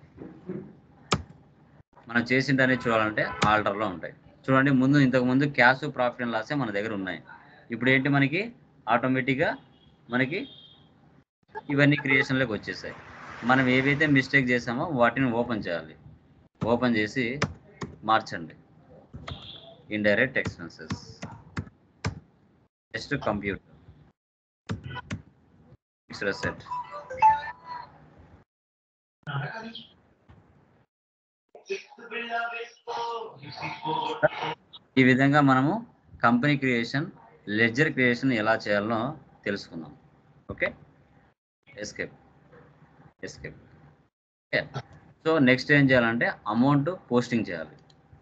మనం చేసింటనే చూడాలంటే ఆల్టర్లో ఉంటాయి చూడండి ముందు ఇంతకు ముందు క్యాష్ ప్రాఫిట్ అండ్ లాసే మన దగ్గర ఉన్నాయి ఇప్పుడు ఏంటి మనకి ఆటోమేటిక్గా మనకి ఇవన్నీ క్రియేషన్లోకి వచ్చేసాయి మనం ఏవైతే మిస్టేక్ చేసామో వాటిని ఓపెన్ చేయాలి ఓపెన్ చేసి మార్చండి indirect expenses just computer fixed set ఈ విధంగా మనము కంపెనీ క్రియేషన్ లెడ్జర్ క్రియేషన్ ఎలా చేయాలో తెలుసుకుందాం okay escape escape okay so next ఏం చేయాలంటే అమౌంట్ పోస్టింగ్ చేయాలి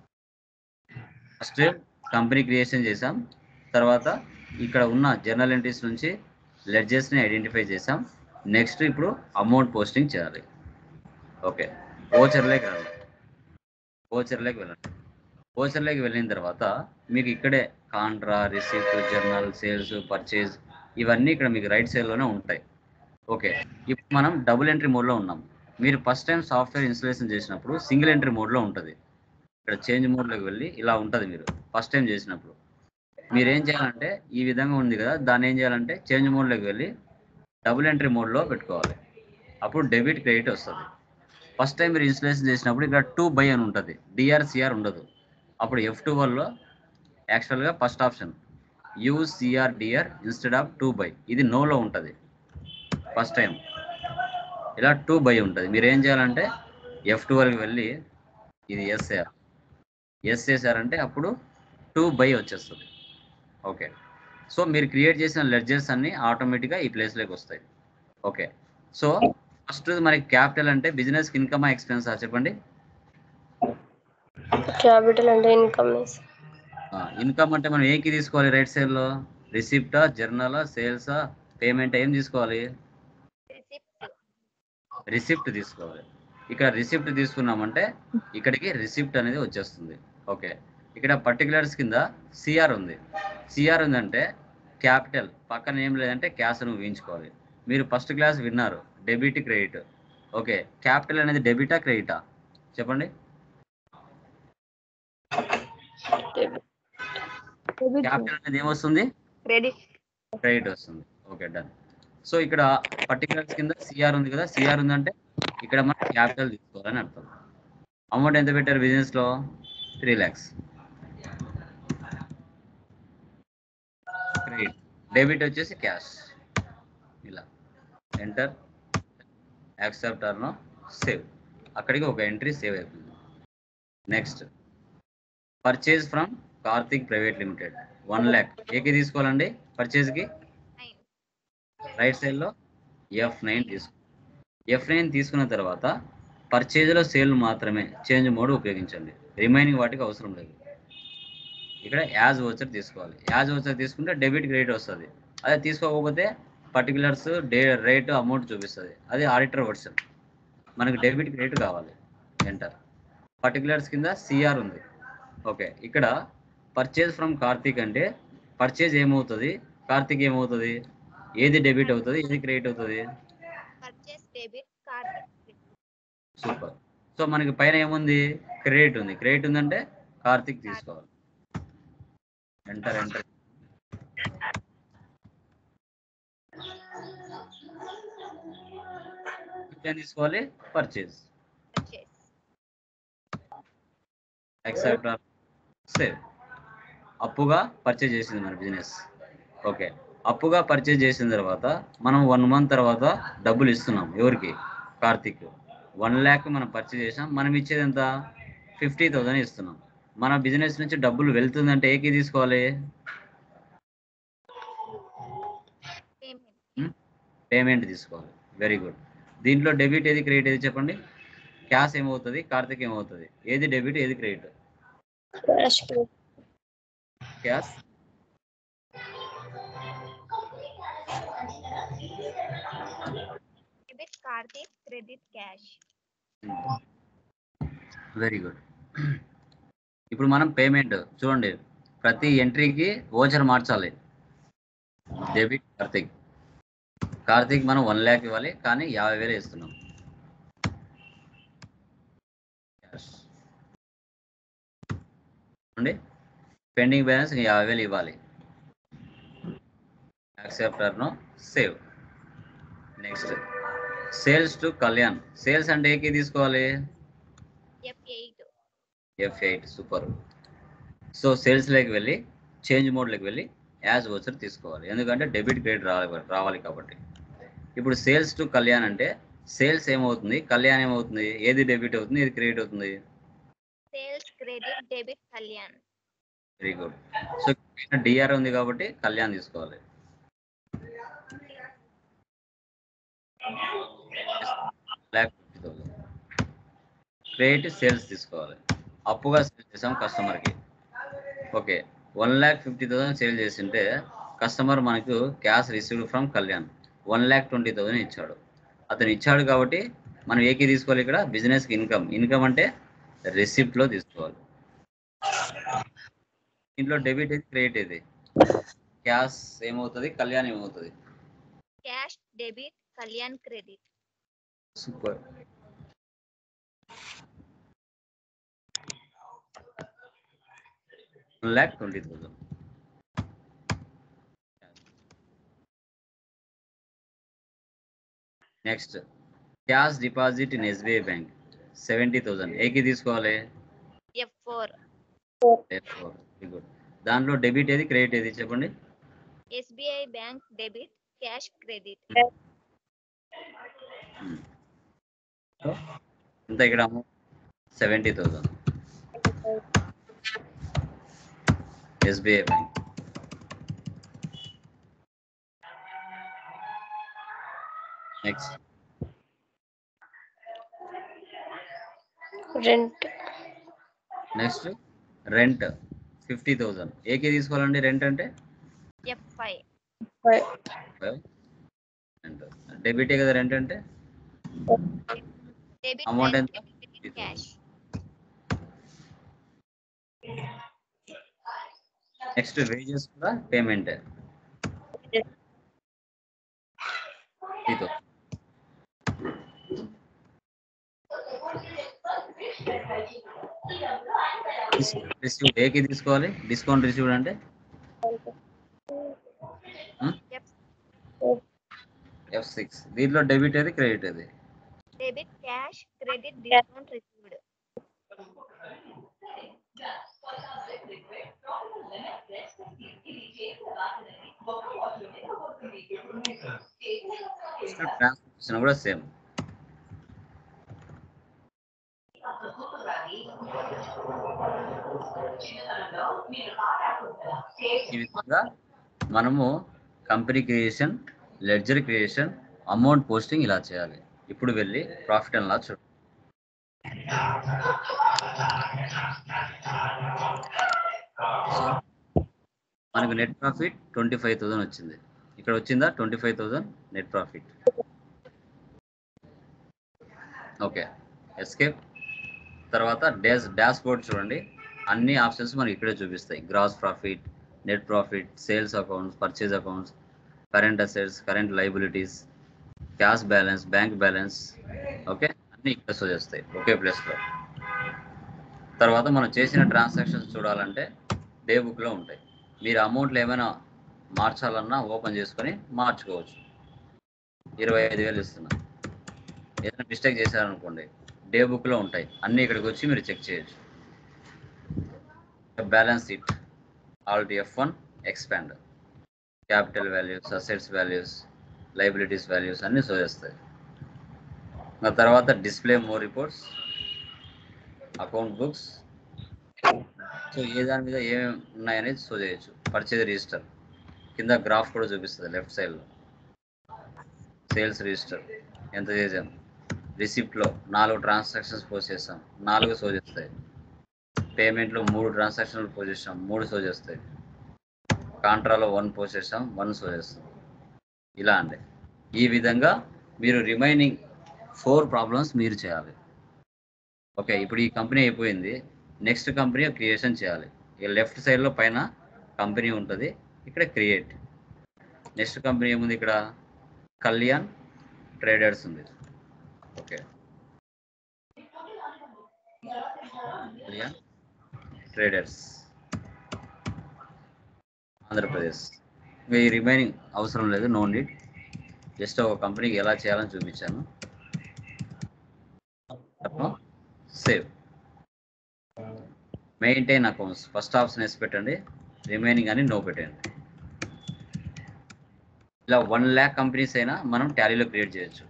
ఫస్ట్ కంపెనీ క్రియేషన్ చేసాం తర్వాత ఇక్కడ ఉన్న జర్నల్ ఎంట్రీస్ నుంచి లెడ్జెస్ని ఐడెంటిఫై చేసాం నెక్స్ట్ ఇప్పుడు అమౌంట్ పోస్టింగ్ చేయాలి ఓకే ఓచర్లోకి రండి ఓచర్లోకి వెళ్ళండి ఓచర్లోకి వెళ్ళిన తర్వాత మీకు ఇక్కడే contra receipt journal sales purchase ఇవన్నీ ఇక్కడ మీకు రైట్ సైడ్లోనే ఉంటాయి ఓకే ఇప్పుడు మనం డబుల్ ఎంట్రీ మోడ్లో ఉన్నాం మీరు ఫస్ట్ టైం సాఫ్ట్వేర్ ఇన్స్టలేషన్ చేసినప్పుడు సింగిల్ ఎంట్రీ మోడ్లో ఉంటుంది ఇక్కడ చేంజ్ మోడ్లోకి వెళ్ళి ఇలా ఉంటుంది మీరు ఫస్ట్ టైం చేసినప్పుడు మీరు ఏం చేయాలంటే ఈ విధంగా ఉంది కదా దాన్ని ఏం చేయాలంటే చేంజ్ మోడ్లోకి వెళ్ళి డబుల్ ఎంట్రీ మోడ్లో పెట్టుకోవాలి అప్పుడు డెబిట్ క్రెడిట్ వస్తుంది ఫస్ట్ టైం మీరు ఇన్స్టలేషన్ చేసినప్పుడు ఇక్కడ టూ బై అని ఉంటుంది డిఆర్సిఆర్ ఉండదు అప్పుడు ఎఫ్ టూ వల్లో యాక్చువల్గా first option use CR DR instead of to by ఇది నోలో ఉంటుంది ఫస్ట్ టైం ఇలా టూ బై ఉంటుంది మీరు ఏం చేయాలంటే ఎఫ్ టూ వరకు వెళ్ళి ఇది ఎస్ఏఆర్ ఎస్ చేశారంటే అప్పుడు టూ బై వచ్చేస్తుంది ఓకే సో మీరు క్రియేట్ చేసిన లెడ్జెస్ అన్ని ఆటోమేటిక్గా ఈ ప్లేస్లోకి వస్తాయి ఓకే సో ఫస్ట్ మనకి క్యాపిటల్ అంటే బిజినెస్ ఇన్కమ్ ఎక్స్పెన్సా చెప్పండి క్యాపిటల్ అంటే ఇన్కమ్ ఇన్కమ్ అంటే మనం ఏకి తీసుకోవాలి రైట్ సైడ్లో రిసిప్టా జర్నలా సేల్సా పేమెంట్ ఏం తీసుకోవాలి రిసిప్ట్ రిసిప్ట్ తీసుకోవాలి ఇక్కడ రిసిప్ట్ తీసుకున్నామంటే ఇక్కడికి రిసిప్ట్ అనేది వచ్చేస్తుంది ఓకే ఇక్కడ పర్టికులర్స్ కింద సిఆర్ ఉంది సిఆర్ ఉందంటే క్యాపిటల్ పక్కన ఏం లేదంటే క్యాష్ అని ఊహించుకోవాలి మీరు ఫస్ట్ క్లాస్ విన్నారు డెబిట్ క్రెడిట్ ఓకే క్యాపిటల్ అనేది డెబిటా క్రెడిటా చెప్పండి క్యాపిటల్ అనేది ఏమొస్తుంది క్రెడిట్ క్రెడిట్ వస్తుంది ఓకే డన్ సో ఇక్కడ పర్టికులర్స్ కింద సిఆర్ ఉంది కదా సిఆర్ ఉందంటే ఇక్కడ మనం క్యాపిటల్ తీసుకోవాలని అర్థం అమౌంట్ ఎంత పెట్టారు బిజినెస్ లో త్రీ ల్యాక్స్ క్రెడిట్ డెబిట్ వచ్చేసి క్యాష్ ఇలా enter accept or no save అక్కడికి ఒక ఎంట్రీ సేవ్ అయిపోయింది next purchase from Karthik private limited one lakh ఏకి తీసుకోవాలండి పర్చేజ్కి నైన్ రైట్ సైడ్లో ఎఫ్ నైన్ తీసుకో ఎఫ్ నైన్ తీసుకున్న తర్వాత పర్చేజ్లో సేల్ మాత్రమే చేంజ్ మోడ్ ఉపయోగించండి రిమైనింగ్ వాటికి అవసరం లేదు ఇక్కడ యాజ్ ఓచర్ తీసుకోవాలి యాజ్ ఓచర్ తీసుకుంటే డెబిట్ క్రెడిట్ వస్తుంది అదే తీసుకోకపోతే పర్టికులర్స్ డే రేట్ అమౌంట్ చూపిస్తుంది అది ఆడిటర్ వర్షన్ మనకి డెబిట్ క్రెడిట్ కావాలి ఎంటర్ పర్టికులర్స్ కింద సిఆర్ ఉంది ఓకే ఇక్కడ పర్చేజ్ ఫ్రమ్ కార్తీక్ అంటే పర్చేజ్ ఏమవుతుంది కార్తీక్ ఏమవుతుంది ఏది డెబిట్ అవుతుంది ఏది క్రెడిట్ అవుతుంది purchase debit card super so మనకి పైన ఏముంది క్రెడిట్ ఉంది క్రెడిట్ ఉందంటే కార్తీక్ తీసుకోవాలి ఎంటర్ ఎంటర్ ఏం తీసుకోవాలి పర్చేజ్ పర్చేస్ యాక్సెప్ట్ సేవ్ అప్పుగా పర్చేజ్ చేసింది మన బిజినెస్ ఓకే అప్పుగా పర్చేజ్ చేసిన తర్వాత మనం వన్ మంత్ తర్వాత డబ్బులు ఇస్తున్నాం ఎవరికి కార్తిక్ వన్ ల్యాక్ మనం పర్చేజ్ చేసాం మనం ఇచ్చేది ఎంత ఫిఫ్టీ థౌసండ్ ఇస్తున్నాం మన బిజినెస్ నుంచి డబ్బులు వెళ్తుందంటే ఏకి తీసుకోవాలి పేమెంట్ పేమెంట్ తీసుకోవాలి వెరీ గుడ్ దీంట్లో డెబిట్ ఏది క్రెడిట్ ఏది చెప్పండి క్యాష్ ఏమవుతుంది కార్తిక్ ఏమవుతుంది ఏది డెబిట్ ఏది credit cash debit Karthik credit cash very good ఇప్పుడు మనం పేమెంట్ చూడండి ప్రతి ఎంట్రీకి ఓచర్ మార్చాలి డెబిట్ కార్తిక్ కార్తిక్ మనం వన్ ల్యాక్ ఇవ్వాలి కానీ యాభై వేలు ఇస్తున్నాం Yes. చూడండి పెండింగ్ బ్యాలెన్స్ యాభై వేలు ఇవ్వాలి accept or no save next sales to Kalyan sales అంటే ఏకి తీసుకోవాలి F eight F eight super so సేల్స్లోకి వెళ్ళి చేంజ్ మోడ్లోకి వెళ్ళి యాజ్ వచ్చర్ తీసుకోవాలి ఎందుకంటే డెబిట్ క్రెడిట్ రావాలి రావాలి కాబట్టి ఇప్పుడు సేల్స్ టు కళ్యాణ్ అంటే సేల్స్ ఏమవుతుంది కళ్యాణ్ ఏమవుతుంది ఏది డెబిట్ అవుతుంది ఏది క్రెడిట్ అవుతుంది sales credit debit Kalyan very good so DR ఉంది కాబట్టి కళ్యాణ్ తీసుకోవాలి lakh fifty thousand credit sales తీసుకోవాలి అప్పుగా సేల్ చేసాం కస్టమర్కి okay one lakh fifty thousand sale చేసింటే కస్టమర్ మనకు cash received from Kalyan one lakh twenty thousand ఇచ్చాడు అతను ఇచ్చాడు కాబట్టి మనం ఏకి తీసుకోవాలి ఇక్కడ బిజినెస్కి ఇన్కమ్ ఇన్కమ్ అంటే రిసిప్ట్లో తీసుకోవాలి ఇంట్లో డెబిట్ ఏది క్రెడిట్ ఏది క్యాష్ ఏమవుతుంది కళ్యాణ్ ఏమవుతుంది cash debit Kalyan credit super one lakh twenty thousand next cash deposit in SBI bank seventy thousand ఏకి తీసుకోవాలి ఎఫ్ ఫోర్ వెరీ గుడ్ దాంట్లో డెబిట్ ఏది క్రెడిట్ ఏది చెప్పండి SBI bank debit cash credit so ఎంత ఇక్కడ seventy thousand SBI bank next rent next rent fifty thousand ఏకే తీసుకోవాలండి రెంట్ అంటే ఎఫ్ ఫైవ్ రెంట్ డెబిటే కదా రెంట్ అంటే డెబిట్ Amount ఎంత? క్యాష్ నెక్స్ట్ వేజెస్ కూడా పేమెంట్ రిసీవ్ ఏకి తీసుకోవాలి డిస్కౌంట్ రిసీవ్డ్ అంటే ఎఫ్ సిక్స్ దీంట్లో డెబిట్ ఏది క్రెడిట్ ఏది debit cash credit discount received transmission కూడా సేమ్ ఈ విధంగా మనము company creation ledger creation amount posting ఇలా చేయాలి ఇప్పుడు వెళ్ళి ప్రాఫిట్ అండ్ లాస్ చూడండి మనకు net profit twenty five thousand వచ్చింది ఇక్కడ వచ్చిందా twenty five thousand net profit okay escape తర్వాత డాష్ డాష్ బోర్డ్ చూడండి అన్ని ఆప్షన్స్ మనకి ఇక్కడే చూపిస్తాయి gross profit net profit sales accounts purchase accounts current assets current liabilities cash balance bank balance okay అన్ని ఇక్కడ షో చేస్తాయి ఒకే ప్లేస్లో తర్వాత మనం చేసిన ట్రాన్సాక్షన్స్ చూడాలంటే డే బుక్లో ఉంటాయి మీరు అమౌంట్లు ఏమైనా మార్చాలన్నా ఓపెన్ చేసుకొని మార్చుకోవచ్చు ఇరవై ఐదు వేలు ఇస్తున్నా ఏదైనా మిస్టేక్ చేశారనుకోండి డే బుక్లో ఉంటాయి అన్నీ ఇక్కడికి వచ్చి మీరు చెక్ చేయొచ్చు balance sheet alt F one expand capital values assets values liabilities values అన్నీ షో చేస్తాయి ఆ తర్వాత display more reports account books so ఏ దాని మీద ఏమేమి ఉన్నాయనేది షో చేయొచ్చు పర్చేజ్ రిజిస్టర్ కింద గ్రాఫ్ కూడా చూపిస్తుంది లెఫ్ట్ సైడ్లో సేల్స్ రిజిస్టర్ ఎంత చేసాం రిసిప్ట్లో నాలుగు ట్రాన్సాక్షన్స్ పోస్ట్ చేస్తాం నాలుగు షో చేస్తాయి పేమెంట్లో మూడు ట్రాన్సాక్షన్లు పోస్ట్ చేస్తాం మూడు షో చేస్తాయి కాంట్రాలో వన్ పోస్ట్ చేస్తాం వన్ షో చేస్తాం ఇలా అండి ఈ విధంగా మీరు రిమైనింగ్ ఫోర్ ప్రాబ్లమ్స్ మీరు చేయాలి ఓకే ఇప్పుడు ఈ కంపెనీ అయిపోయింది నెక్స్ట్ కంపెనీ క్రియేషన్ చేయాలి ఇక లెఫ్ట్ సైడ్లో పైన కంపెనీ ఉంటుంది ఇక్కడ క్రియేట్ నెక్స్ట్ కంపెనీ ఏముంది ఇక్కడ కళ్యాణ్ ట్రేడర్స్ ఉంది ఓకే కళ్యాణ్ ట్రేడర్స్ ఆంధ్రప్రదేశ్ ఇంకా ఈ రిమైనింగ్ అవసరం లేదు నో నీడ్ జస్ట్ ఒక కంపెనీకి ఎలా చేయాలని చూపించాను save maintain accounts first option వేసి పెట్టండి రిమైనింగ్ అని నో పెట్టండి ఇలా వన్ ల్యాక్ కంపెనీస్ అయినా మనం టాలీలో క్రియేట్ చేయొచ్చు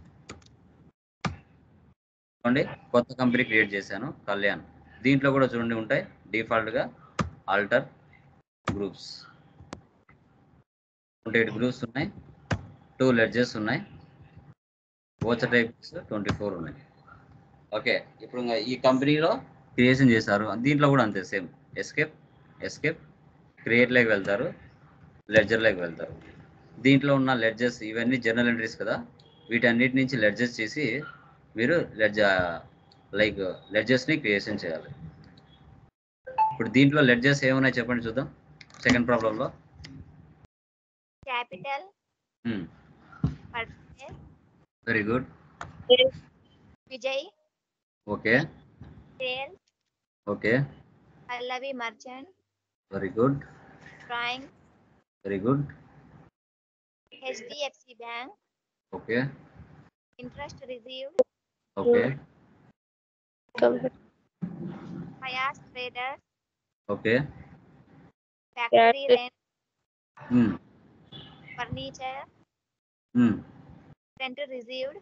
చూడండి కొత్త కంపెనీ క్రియేట్ చేశాను కళ్యాణ్ దీంట్లో కూడా చూడండి ఉంటాయి డిఫాల్ట్గా alter groups twenty eight groups ఉన్నాయి టూ లెడ్జెస్ ఉన్నాయి ఓచర్ టైప్స్ ట్వంటీ ఫోర్ ఉన్నాయి ఓకే ఇప్పుడు ఇంకా ఈ కంపెనీలో క్రియేషన్ చేశారు దీంట్లో కూడా అంతే సేమ్ ఎస్కేప్ ఎస్కేప్ క్రియేట్లోకి వెళ్తారు లెడ్జర్లోకి వెళ్తారు దీంట్లో ఉన్న లెడ్జెస్ ఇవన్నీ జర్నల్ ఎంట్రీస్ కదా వీటన్నిటి నుంచి లెడ్జెస్ చేసి మీరు లెడ్జ లైక్ లెడ్జెస్ని క్రియేషన్ చేయాలి ఇప్పుడు దీంట్లో లెడ్జెస్ ఏమున్నాయి చెప్పండి చూద్దాం సెకండ్ ప్రాబ్లంలో capital purchase very good Vijay okay sales okay Pallavi merchant very good drawing very good HDFC bank okay interest received okay ఫయాస్ traders okay factory rent furniture rent received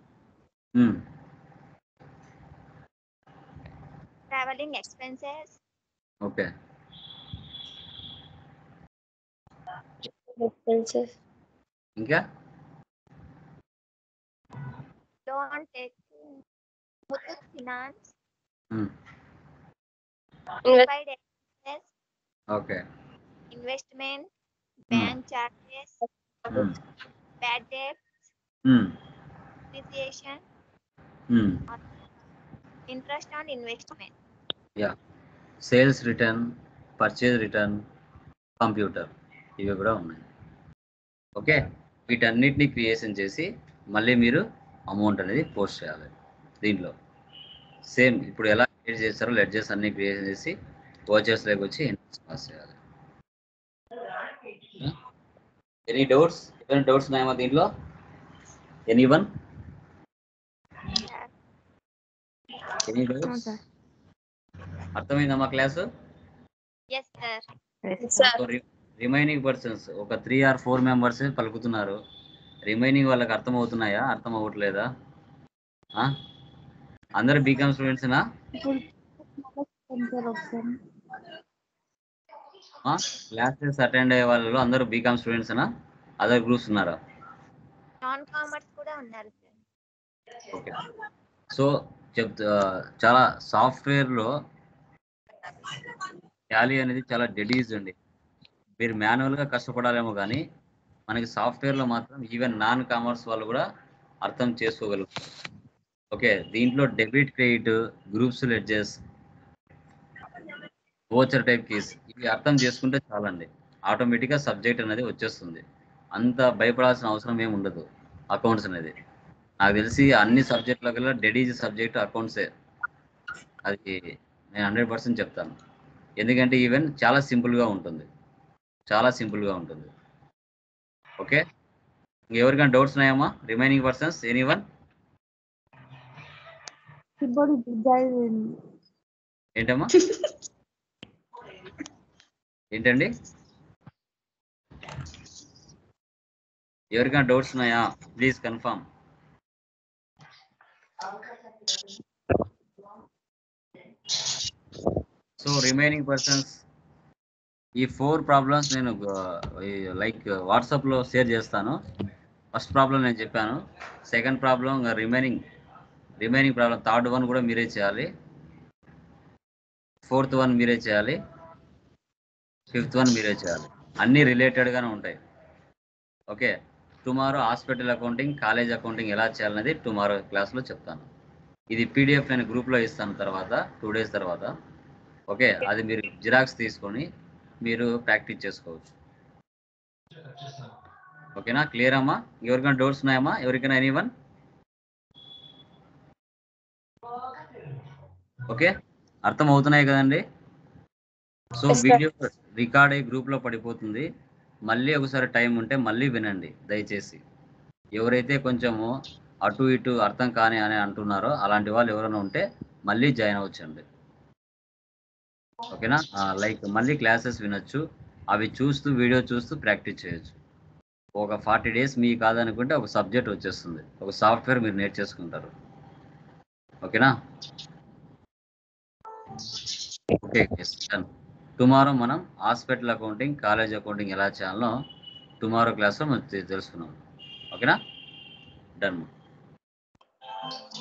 travelling expenses okay expenses, ఇంకా loan take Muthoot finance Hmm. invest, paid expenses okay investment bank charges bad debt depreciation interest on investment sales return purchase return computer ఇవి కూడా ఉన్నాయి okay వీటన్నిటిని creation చేసి మళ్ళీ మీరు amount అనేది post చేయాలి దీంట్లో సేమ్ ఇప్పుడు ఎలా క్రియేట్ చేస్తారో లెడ్జెస్ అన్ని క్రియేట్ చేసి వాచెస్లోకి వచ్చి ఇంట్రెస్ట్ పాస్ చేయాలి ఎనీ డౌట్స్ ఏమైనా డౌట్స్ ఉన్నాయమ్మా దీంట్లో ఎనీ వన్ Sir. ఎనీ అర్థమైందమ్మా class Yes, sir. Sir remaining persons ఒక త్రీ ఆర్ ఫోర్ మెంబర్స్ పలుకుతున్నారు రిమైనింగ్ వాళ్ళకి అర్థం అవుతున్నాయా అర్థం అవ్వట్లేదా ఆ? అందరు బీకామ్ స్టూడెంట్స్నా క్లాసెస్ అటెండ్ అయ్యే వాళ్ళు అందరూ బీకామ్ స్టూడెంట్స్నా అదర్ గ్రూప్స్ ఉన్నారా నాన్ కామర్స్ కూడా ఉన్నారు సార్ ఓకే సో చెప్తా చాలా సాఫ్ట్వేర్లో టాలీ అనేది చాలా డెడీజ్ అండి మీరు మాన్యువల్గా కష్టపడాలేమో కానీ మనకి సాఫ్ట్వేర్లో మాత్రం ఈవెన్ నాన్ కామర్స్ వాళ్ళు కూడా అర్థం చేసుకోగలుగుతారు ఓకే దీంట్లో debit credit groups ledgers voucher type case ఇవి అర్థం చేసుకుంటే చాలండి ఆటోమేటిక్గా సబ్జెక్ట్ అనేది వచ్చేస్తుంది అంత భయపడాల్సిన అవసరం ఏమి ఉండదు అకౌంట్స్ అనేది నాకు తెలిసి అన్ని సబ్జెక్టుల కల్లా డెడీజ్ సబ్జెక్ట్ అకౌంట్సే అది నేను హండ్రెడ్ పర్సెంట్ చెప్తాను ఎందుకంటే ఈవెన్ చాలా సింపుల్గా ఉంటుంది చాలా సింపుల్గా ఉంటుంది ఓకే ఎవరికైనా డౌట్స్ ఉన్నాయమ్మా రిమైనింగ్ పర్సన్స్ ఎనీ వన్ ఏంటమ్మా ఏంటండి ఎవరికైనా డౌట్స్ ఉన్నాయా please confirm so remaining persons ఈ ఫోర్ ప్రాబ్లమ్స్ నేను లైక్ వాట్సాప్లో షేర్ చేస్తాను ఫస్ట్ ప్రాబ్లం నేను చెప్పాను second problem remaining remaining problem third one కూడా మీరే చేయాలి ఫోర్త్ వన్ మీరే చేయాలి ఫిఫ్త్ వన్ మీరే చేయాలి అన్నీ రిలేటెడ్గానే ఉంటాయి okay tomorrow hospital accounting college accounting ఎలా చేయాలనేది టుమారో క్లాస్లో చెప్తాను ఇది పీడిఎఫ్ నేను గ్రూప్లో ఇస్తాను తర్వాత టూ డేస్ తర్వాత ఓకే అది మీరు జిరాక్స్ తీసుకొని మీరు ప్రాక్టీస్ చేసుకోవచ్చు ఓకేనా క్లియర్ అమ్మా ఎవరికైనా డౌట్స్ ఉన్నాయమ్మా ఎవరికైనా ఎనీ వన్ ఓకే అర్థం అవుతున్నాయి కదండి so Yes, sir. Video record అయ్యి గ్రూప్లో పడిపోతుంది మళ్ళీ ఒకసారి టైం ఉంటే మళ్ళీ వినండి దయచేసి ఎవరైతే కొంచెము అటు ఇటు అర్థం కాని అని అంటున్నారో అలాంటి వాళ్ళు ఎవరైనా ఉంటే మళ్ళీ జాయిన్ అవ్వచ్చండి ఓకేనా లైక్ మళ్ళీ క్లాసెస్ వినొచ్చు అవి చూస్తూ వీడియో చూస్తూ ప్రాక్టీస్ చేయొచ్చు ఒక ఫార్టీ డేస్ మీ కాదనుకుంటే ఒక సబ్జెక్ట్ వచ్చేస్తుంది ఒక సాఫ్ట్వేర్ మీరు నేర్చేసుకుంటారు ఓకేనా ఓకే టుమారో మనం హాస్పిటల్ అకౌంటింగ్ కాలేజ్ అకౌంటింగ్ ఎలా చేయాలో టుమారో క్లాస్లో మనం తె- తెలుసుకున్నాం ఓకేనా డన్